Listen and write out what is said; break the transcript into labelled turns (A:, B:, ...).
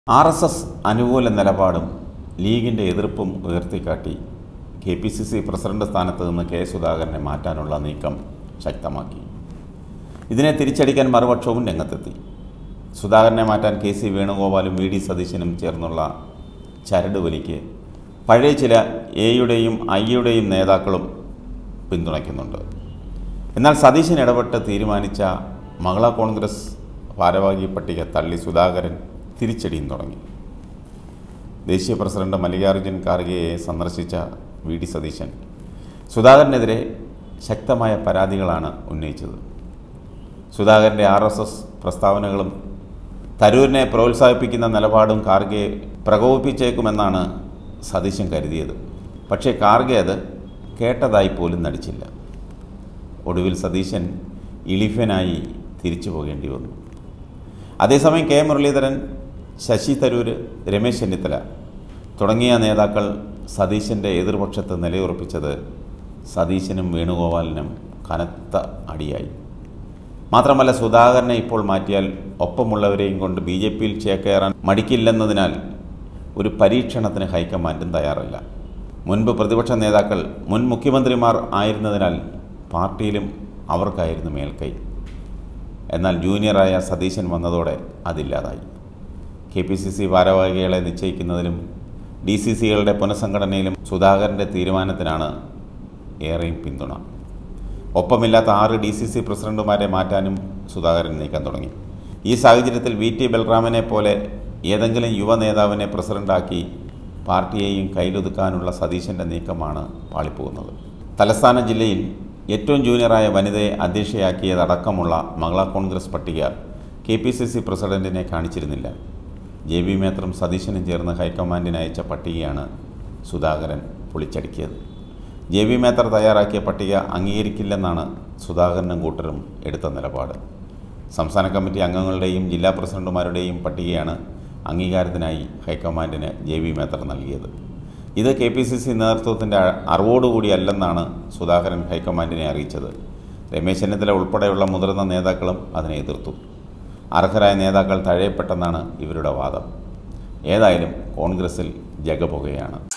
A: R S S അനുകൂല നിലപാടും ലീഗിൻ്റെ എതിർപ്പും ഉയർത്തിക്കാട്ടി K P C C president സ്ഥാനത്ത് നിന്ന് കെ സുധാകരനെ മാറ്റാനുള്ള നീക്കം ശക്തമാക്കി ഇതിനെ തിരിച്ചടിക്കാൻ മറുപക്ഷവും രംഗത്തെത്തി സുധാകരനെ മാറ്റാൻ കെ സി വേണുഗോപാലും വി ഡി സതീശനും ചേർന്നുള്ള ചരട് വലിക്ക് പഴയ ചില എയുടെയും ഐയുടെയും നേതാക്കളും പിന്തുണയ്ക്കുന്നുണ്ട് എന്നാൽ സതീശൻ ഇടപെട്ട് തീരുമാനിച്ച മഹിളാ കോൺഗ്രസ് ഭാരവാഹി പട്ടിക തള്ളി സുധാകരൻ തിരിച്ചടിയും തുടങ്ങി ദേശീയ പ്രസിഡന്റ് മല്ലികാർജ്ജുൻ ഖാർഗെയെ സന്ദർശിച്ച വി ഡി സതീശൻ സുധാകരനെതിരെ ശക്തമായ പരാതികളാണ് ഉന്നയിച്ചത് സുധാകരൻ്റെ ആർ എസ് എസ് പ്രസ്താവനകളും തരൂരിനെ പ്രോത്സാഹിപ്പിക്കുന്ന നിലപാടും ഖാർഗെ പ്രകോപിപ്പിച്ചേക്കുമെന്നാണ് സതീശൻ കരുതിയത് പക്ഷേ ഖാർഗെ അത് കേട്ടതായി പോലും നടിച്ചില്ല ഒടുവിൽ സതീശൻ ഇളിഫനായി തിരിച്ചു പോകേണ്ടി വന്നു അതേസമയം കെ മുരളീധരൻ ശശി തരൂര് രമേശ് ചെന്നിത്തല തുടങ്ങിയ നേതാക്കൾ സതീശൻ്റെ എതിർപക്ഷത്ത് നിലയുറപ്പിച്ചത് സതീശനും വേണുഗോപാലിനും കനത്ത അടിയായി മാത്രമല്ല സുധാകരനെ ഇപ്പോൾ മാറ്റിയാൽ ഒപ്പമുള്ളവരെയും കൊണ്ട് ബി ജെ പിയിൽ ചേക്കേറാൻ മടിക്കില്ലെന്നതിനാൽ ഒരു പരീക്ഷണത്തിന് ഹൈക്കമാൻഡും തയ്യാറല്ല മുൻപ് പ്രതിപക്ഷ നേതാക്കൾ മുൻ മുഖ്യമന്ത്രിമാർ ആയിരുന്നതിനാൽ പാർട്ടിയിലും അവർക്കായിരുന്നു മേൽക്കൈ എന്നാൽ ജൂനിയറായ സതീശൻ വന്നതോടെ അതില്ലാതായി കെ പി സി സി ഭാരവാഹികളെ നിശ്ചയിക്കുന്നതിലും ഡി സി സികളുടെ പുനഃസംഘടനയിലും സുധാകരൻ്റെ തീരുമാനത്തിനാണ് ഏറെയും പിന്തുണ ഒപ്പമില്ലാത്ത ആറ് ഡി സി സി പ്രസിഡന്റുമാരെ മാറ്റാനും സുധാകരൻ നീക്കം തുടങ്ങി ഈ സാഹചര്യത്തിൽ വി ടി ബൽറാമിനെ പോലെ ഏതെങ്കിലും യുവ നേതാവിനെ പ്രസിഡന്റാക്കി പാർട്ടിയെയും കയ്യിലൊതുക്കാനുള്ള സതീശൻ്റെ നീക്കമാണ് പാളിപ്പോകുന്നത് തലസ്ഥാന ജില്ലയിൽ ഏറ്റവും ജൂനിയറായ വനിതയെ അധ്യക്ഷയാക്കിയതടക്കമുള്ള മഹിളാ കോൺഗ്രസ് പട്ടിക കെ പി സി സി പ്രസിഡന്റിനെ കാണിച്ചിരുന്നില്ല ജെ ബി മേത്രം സതീശനും ചേർന്ന് ഹൈക്കമാൻഡിന് അയച്ച പട്ടികയാണ് സുധാകരൻ പൊളിച്ചടുക്കിയത് ജെ ബി മേത്തർ തയ്യാറാക്കിയ പട്ടിക അംഗീകരിക്കില്ലെന്നാണ് സുധാകരനും കൂട്ടരും എടുത്ത നിലപാട് സംസ്ഥാന കമ്മിറ്റി അംഗങ്ങളുടെയും ജില്ലാ പ്രസിഡന്റുമാരുടെയും പട്ടികയാണ് അംഗീകാരത്തിനായി ഹൈക്കമാൻഡിന് ജെ ബി മേത്തർ നൽകിയത് ഇത് കെ പി സി സി നേതൃത്വത്തിൻ്റെ അറിവോടുകൂടിയല്ലെന്നാണ് സുധാകരൻ ഹൈക്കമാൻഡിനെ അറിയിച്ചത് രമേശ് ചെന്നിത്തല ഉൾപ്പെടെയുള്ള മുതിർന്ന നേതാക്കളും അതിനെ എതിർത്തു അർഹരായ നേതാക്കൾ തഴയപ്പെട്ടെന്നാണ് ഇവരുടെ വാദം ഏതായാലും കോൺഗ്രസിൽ ജഗപുകയാണ്